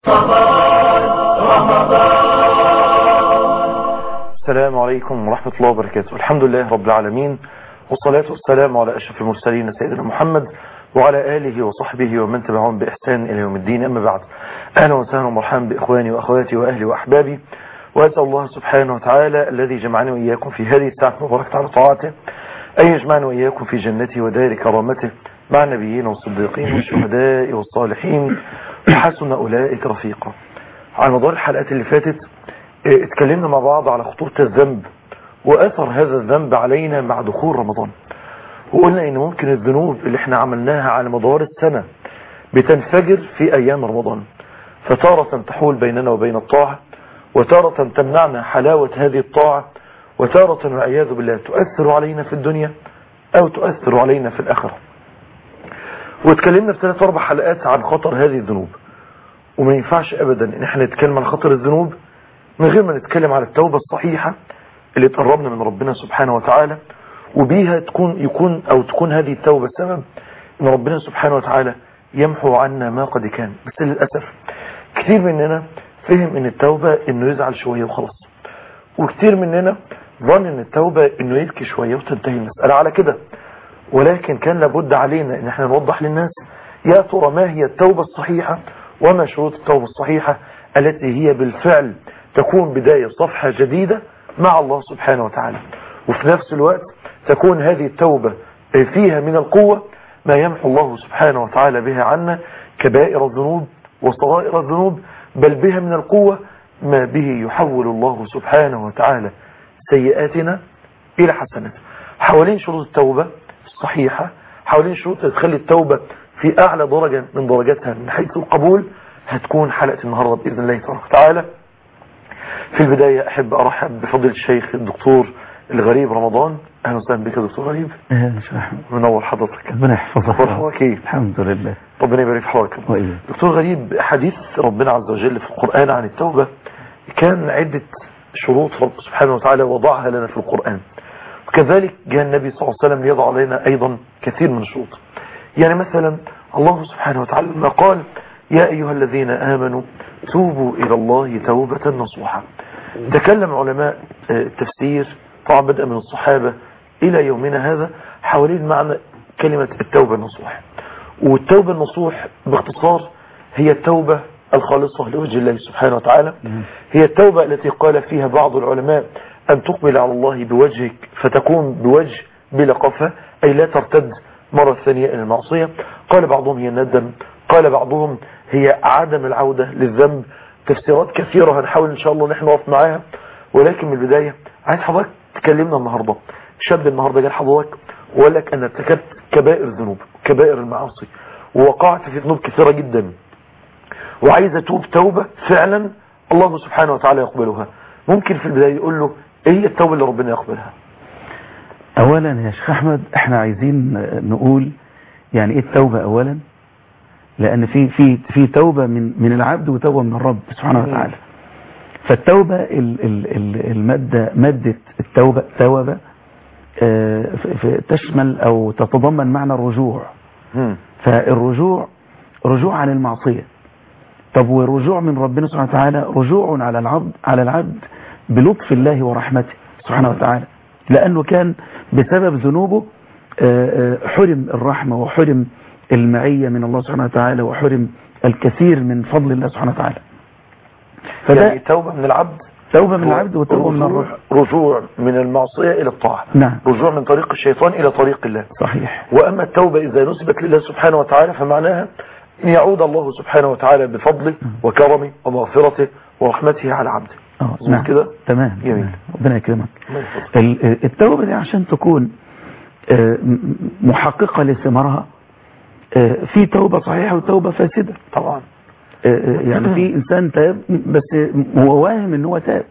السلام عليكم ورحمة الله وبركاته الحمد لله رب العالمين والصلاة والسلام على أشرف المرسلين سيدنا محمد وعلى آله وصحبه ومن تبعهم بإحسان إلى يوم الدين أما بعد أهلا وسهلا ومرحبا بإخواني وأخواتي وأهلي وأحبابي وأسأل الله سبحانه وتعالى الذي جمعني وإياكم في هذه الساعة المباركة على طاعته أن يجمعنا وإياكم في جنته ودار كرامته مع النبيين والصديقين والشهداء والصالحين وحسن أولئك رفيقا على مدار الحلقات اللي فاتت اه، اتكلمنا مع بعض على خطورة الذنب وأثر هذا الذنب علينا مع دخول رمضان وقلنا ان ممكن الذنوب اللي احنا عملناها على مدار السنة بتنفجر في ايام رمضان فتارة تحول بيننا وبين الطاعة وتارة تمنعنا حلاوة هذه الطاعة وتارة والعياذ بالله تؤثر علينا في الدنيا او تؤثر علينا في الاخرة واتكلمنا في ثلاث اربع حلقات عن خطر هذه الذنوب وما ينفعش ابدا ان احنا نتكلم عن خطر الذنوب من غير ما نتكلم على التوبة الصحيحة اللي تقربنا من ربنا سبحانه وتعالى وبيها تكون يكون او تكون هذه التوبة سبب ان ربنا سبحانه وتعالى يمحو عنا ما قد كان بس للأسف كتير مننا فهم ان التوبة انه يزعل شوية وخلاص وكتير مننا ظن ان التوبة انه يبكي شوية وتنتهي المسألة على كده ولكن كان لابد علينا ان احنا نوضح للناس يا ترى ما هي التوبة الصحيحة وما شروط التوبة الصحيحة التي هي بالفعل تكون بداية صفحة جديدة مع الله سبحانه وتعالى وفي نفس الوقت تكون هذه التوبة فيها من القوة ما يمحو الله سبحانه وتعالى بها عنا كبائر الذنوب وصغائر الذنوب بل بها من القوة ما به يحول الله سبحانه وتعالى سيئاتنا إلى حسنات حوالين شروط التوبة الصحيحة حوالين شروط اللي تخلي التوبة في أعلى درجة من درجاتها من حيث القبول هتكون حلقة النهاردة بإذن الله تبارك وتعالى في البداية أحب أرحب بفضل الشيخ الدكتور الغريب رمضان أهلا وسهلا بك يا دكتور غريب اهلا وسهلا منور حضرتك ربنا يحفظك أخبارك إيه؟ الحمد لله ربنا يبارك في حضرتك وإياك دكتور غريب حديث ربنا عز وجل في القرآن عن التوبة كان عدة شروط رب سبحانه وتعالى وضعها لنا في القرآن وكذلك جاء النبي صلى الله عليه وسلم ليضع علينا أيضا كثير من الشروط يعني مثلا الله سبحانه وتعالى لما قال يا أيها الذين آمنوا توبوا إلى الله توبة نصوحا تكلم علماء آه، التفسير طبعا بدأ من الصحابة إلى يومنا هذا حوالين معنى كلمة التوبة النصوح والتوبة النصوح باختصار هي التوبة الخالصة لوجه الله سبحانه وتعالى هي التوبة التي قال فيها بعض العلماء أن تقبل على الله بوجهك فتكون بوجه بلا قفة أي لا ترتد مرة ثانية إلى المعصية قال بعضهم هي الندم قال بعضهم هي عدم العودة للذنب تفسيرات كثيرة هنحاول إن شاء الله نحن نقف معاها ولكن من البداية عايز حضرتك تكلمنا النهاردة شاب النهاردة جال حضرتك وقال لك أنا ارتكبت كبائر الذنوب كبائر المعاصي ووقعت في ذنوب كثيرة جدا وعايز اتوب توبة فعلا الله سبحانه وتعالى يقبلها ممكن في البداية يقول له ايه هي التوبة اللي ربنا يقبلها اولا يا شيخ احمد احنا عايزين نقول يعني ايه التوبة اولا لان في في في توبة من من العبد وتوبة من الرب سبحانه مم. وتعالى فالتوبة ال- ال- ال- المادة مادة التوبة توبة آه، ف- ف- تشمل او تتضمن معنى الرجوع مم. فالرجوع رجوع عن المعصية طب والرجوع من ربنا سبحانه وتعالى رجوع على العبد على العبد بلطف الله ورحمته سبحانه وتعالى لأنه كان بسبب ذنوبه آه، آه، حرم الرحمة وحرم المعية من الله سبحانه وتعالى وحرم الكثير من فضل الله سبحانه وتعالى فده يعني توبة من العبد توبة من العبد وتوبة من الرب رجوع, رجوع من المعصية الى الطاعة نعم رجوع من طريق الشيطان الى طريق الله صحيح واما التوبة اذا نسبت لله سبحانه وتعالى فمعناها ان يعود الله سبحانه وتعالى بفضله وكرمه ومغفرته ورحمته على عبده اه مظبوط نعم كده تمام جميل. تمام. ربنا يكرمك الله يفضل. ال- التوبة دي عشان تكون آه، م- محققة لثمارها آه، في توبة صحيحة وتوبة فاسدة طبعا آه، آه، يعني في إنسان تاب بس هو واهم ان هو تاب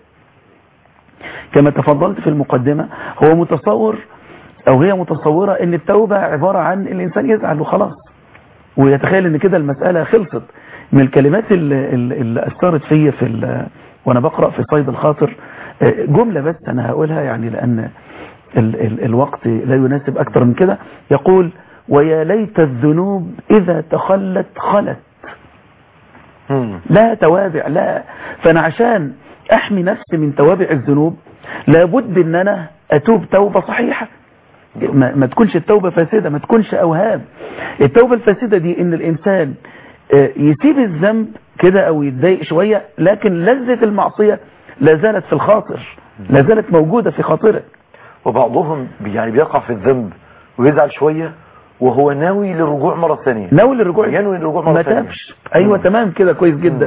كما تفضلت في المقدمة هو متصور او هي متصورة ان التوبة عبارة عن الانسان يزعل وخلاص ويتخيل ان كده المسألة خلصت من الكلمات اللي, اللي اثرت فيا في ال- وانا بقرأ في صيد الخاطر آه، جملة بس انا هقولها يعني لان ال ال الوقت لا يناسب اكتر من كده يقول ويا ليت الذنوب اذا تخلت خلت مم. لا توابع لا فانا عشان احمي نفسي من توابع الذنوب لابد ان انا اتوب توبة صحيحة ما, ما تكونش التوبة فاسدة ما تكونش اوهام التوبة الفاسدة دي ان الانسان آه، يسيب الذنب كده او يتضايق شوية لكن لذة المعصية لا زالت في الخاطر لا زالت موجودة في خاطره وبعضهم بي- يعني بيقع في الذنب ويزعل شوية وهو ناوي للرجوع مرة ثانية ناوي الرجوع ينوي الرجوع مرة ما ثانية تابش ايوه مم. تمام كده كويس جدا مم.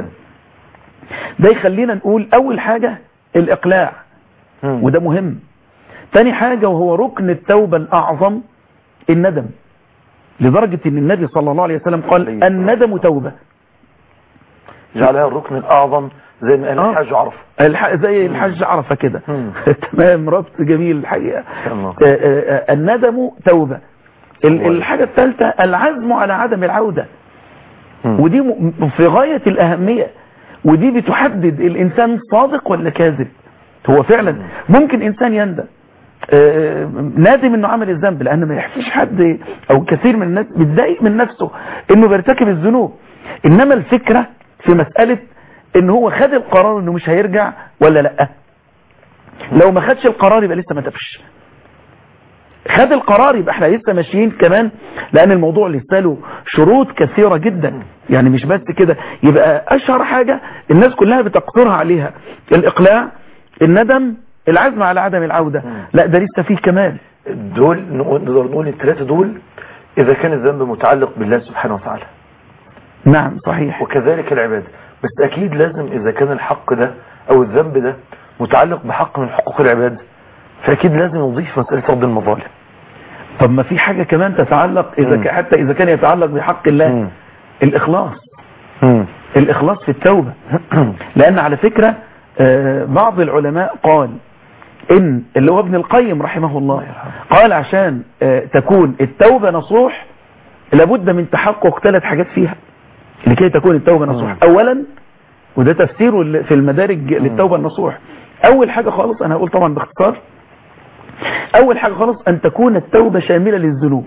ده يخلينا نقول اول حاجة الاقلاع مم. وده مهم تاني حاجة وهو ركن التوبة الأعظم الندم لدرجة ان النبي صلى الله عليه وسلم قال عليه الصلاة الندم توبة جعلها الركن الأعظم زي ما قال آه. الحاج عرف الح... زي الحج عرفة كده مم. تمام ربط جميل الحقيقة شاء الله. آه، آه، آه، الندم توبة ال- الله. الحاجة الثالثة العزم على عدم العودة مم. ودي م- في غاية الأهمية ودي بتحدد الإنسان صادق ولا كاذب هو فعلا ممكن إنسان يندم آه، نادم انه عمل الذنب لان ما يحفيش حد او كثير من الناس بيتضايق من نفسه انه بيرتكب الذنوب انما الفكرة في مسألة ان هو خد القرار انه مش هيرجع ولا لا لو ما خدش القرار يبقى لسه ما تبش خد القرار يبقى احنا لسه ماشيين كمان لان الموضوع لسه له شروط كثيرة جدا يعني مش بس كده يبقى اشهر حاجة الناس كلها بتقصرها عليها الاقلاع الندم العزم على عدم العودة لا ده لسه فيه كمان دول نقول- نقدر نقول الثلاثة دول إذا كان الذنب متعلق بالله سبحانه وتعالى نعم صحيح وكذلك العبادة بس أكيد لازم إذا كان الحق ده أو الذنب ده متعلق بحق من حقوق العباد فأكيد لازم نضيف مسألة رد المظالم طب ما في حاجة كمان تتعلق إذا مم. ك- حتى إذا كان يتعلق بحق الله مم. الإخلاص الإخلاص في التوبة لأن على فكرة آه، بعض العلماء قال إن اللي هو ابن القيم رحمه الله قال عشان آه، تكون التوبة نصوح لابد من تحقق ثلاث حاجات فيها لكي تكون التوبة نصوح مم. أولا وده تفسيره ال- في المدارج للتوبة النصوح أول حاجة خالص أنا هقول طبعا باختصار أول حاجة خالص أن تكون التوبة شاملة للذنوب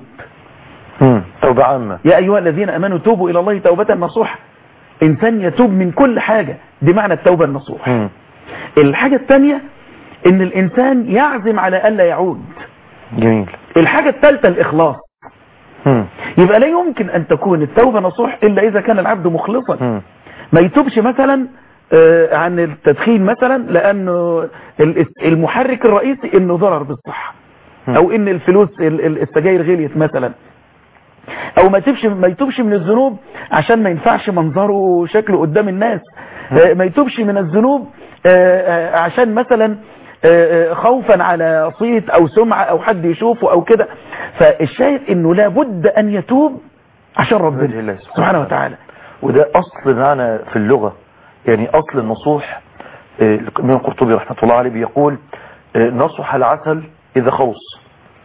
توبة عامة يا أيها الذين أمنوا توبوا إلى الله توبة نصوحة إنسان يتوب من كل حاجة دي معنى التوبة النصوح مم. الحاجة الثانية إن الإنسان يعزم على ألا يعود جميل الحاجة الثالثة الإخلاص مم. يبقى لا يمكن أن تكون التوبة نصوح إلا إذا كان العبد مخلصا مم. ما يتوبش مثلا آه، عن التدخين مثلا لأنه ال- المحرك الرئيسي إنه ضرر بالصحة مم. أو إن الفلوس ال- ال- السجاير غليت مثلا او ما يتوبش ما يتوبش من الذنوب عشان ما ينفعش منظره وشكله قدام الناس آه، ما يتوبش من الذنوب آه، آه، عشان مثلا آه، آه، خوفا على صيت او سمعة او حد يشوفه او كده فالشاهد انه لابد ان يتوب عشان وجه ربنا الله سبحانه وتعالى وده أصل معنى في اللغة يعني أصل النصوح آه، الإمام القرطبي رحمة الله عليه بيقول آه، نصح العسل إذا خلص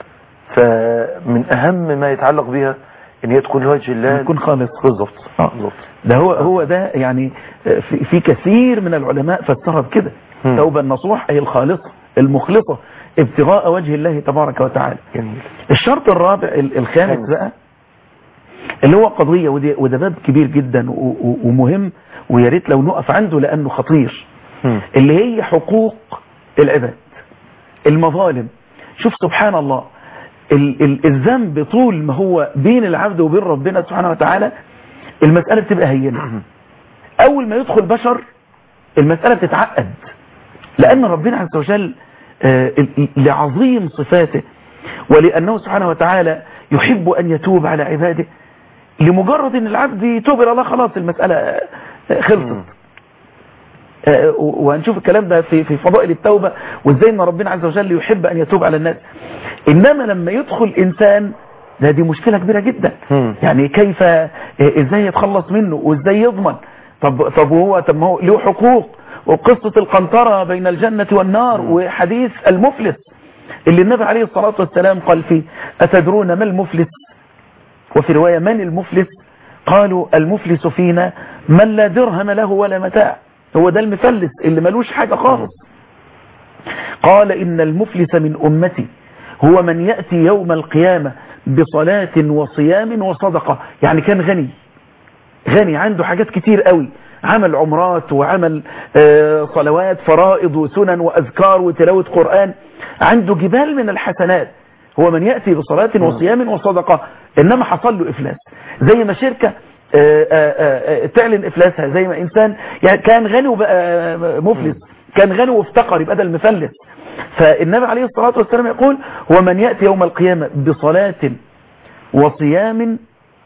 فمن أهم ما يتعلق بها إن هي تكون لوجه الله يكون خالص بالظبط آه. بالظبط ده هو هو ده يعني آه، في, في كثير من العلماء فسرها بكده مم. توبة النصوح أي الخالصة المخلصة ابتغاء وجه الله تبارك وتعالى جميل الشرط الرابع ال- الخامس خامس. بقى اللي هو قضية ودي- وده باب كبير جدا و- و- ومهم ويا ريت لو نقف عنده لأنه خطير مم. اللي هي حقوق العباد المظالم شوف سبحان الله ال- ال- الذنب طول ما هو بين العبد وبين ربنا سبحانه وتعالى المسألة بتبقى هينة أول ما يدخل بشر المسألة بتتعقد لأن ربنا عز وجل آه، ال- لعظيم صفاته ولأنه سبحانه وتعالى يحب أن يتوب على عباده لمجرد أن العبد يتوب إلى الله خلاص المسألة آه، خلصت آه، وهنشوف الكلام ده في في فضائل التوبة وازاي ان ربنا عز وجل يحب ان يتوب على الناس انما لما يدخل انسان ده دي مشكلة كبيرة جدا مم. يعني كيف آه، ازاي يتخلص منه وازاي يضمن طب طب وهو طب ما هو له حقوق وقصة القنطرة بين الجنة والنار وحديث المفلس اللي النبي عليه الصلاة والسلام قال فيه أتدرون ما المفلس وفي رواية من المفلس قالوا المفلس فينا من لا درهم له ولا متاع هو ده المفلس اللي ملوش حاجة خالص قال إن المفلس من أمتي هو من يأتي يوم القيامة بصلاة وصيام وصدقة يعني كان غني غني عنده حاجات كتير قوي عمل عمرات وعمل آه، صلوات فرائض وسنن وأذكار وتلاوة قرآن عنده جبال من الحسنات هو من يأتي بصلاة وصيام وصدقة إنما حصل له إفلاس زي ما شركة آه، آه، آه، تعلن إفلاسها زي ما إنسان يعني كان غني وبقى مفلس كان غني وافتقر يبقى ده المفلس فالنبي عليه الصلاة والسلام يقول هو من يأتي يوم القيامة بصلاة وصيام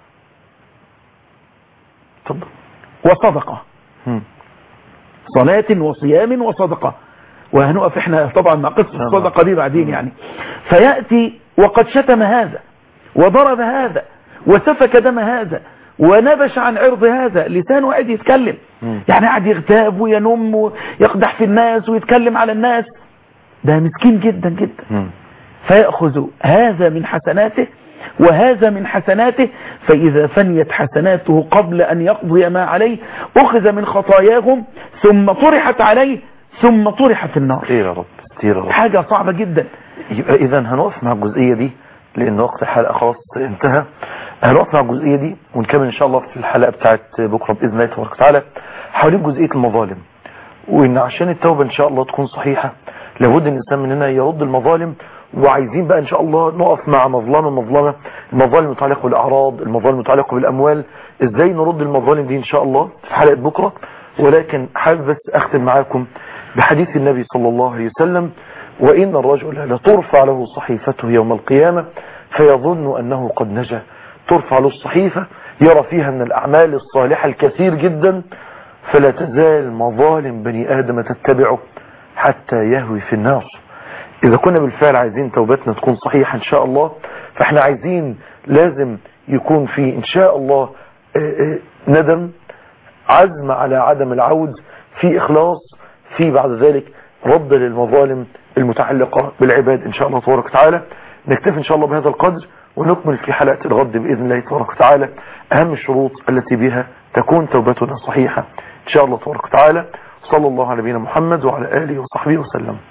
اتفضل وصدقة مم. صلاة وصيام وصدقة وهنقف احنا طبعا مع قصة الصدقة دي بعدين يعني فيأتي وقد شتم هذا وضرب هذا وسفك دم هذا ونبش عن عرض هذا لسانه قاعد يتكلم مم. يعني قاعد يغتاب وينم ويقدح في الناس ويتكلم على الناس ده مسكين جدا جدا مم. فيأخذ هذا من حسناته وهذا من حسناته فإذا فنيت حسناته قبل أن يقضي ما عليه أخذ من خطاياهم ثم طرحت عليه ثم طرح في النار كتير يا رب كتير يا رب حاجة صعبة جدا يبقى اذا هنقف مع الجزئية دي لان وقت الحلقة خلاص انتهى هنقف مع الجزئية دي ونكمل ان شاء الله في الحلقة بتاعت بكرة بإذن الله تبارك وتعالى حوالين جزئية المظالم وان عشان التوبة ان شاء الله تكون صحيحة لابد ان الانسان مننا يرد المظالم وعايزين بقى ان شاء الله نقف مع مظلمة مظلمة المظالم المتعلقة بالاعراض المظالم المتعلقة بالاموال ازاي نرد المظالم دي ان شاء الله في حلقة بكرة ولكن حابب بس اختم معاكم بحديث النبي صلى الله عليه وسلم وإن الرجل لترفع له صحيفته يوم القيامة فيظن أنه قد نجا ترفع له الصحيفة يرى فيها من الأعمال الصالحة الكثير جدا فلا تزال مظالم بني آدم تتبعه حتى يهوي في النار إذا كنا بالفعل عايزين توبتنا تكون صحيحة إن شاء الله فإحنا عايزين لازم يكون في إن شاء الله آه، آه، ندم عزم على عدم العود في إخلاص في بعد ذلك رد للمظالم المتعلقة بالعباد إن شاء الله تبارك وتعالى نكتفي إن شاء الله بهذا القدر ونكمل في حلقة الغد بإذن الله تبارك وتعالى أهم الشروط التي بها تكون توبتنا صحيحة إن شاء الله تبارك وتعالى صلى الله على نبينا محمد وعلى آله وصحبه وسلم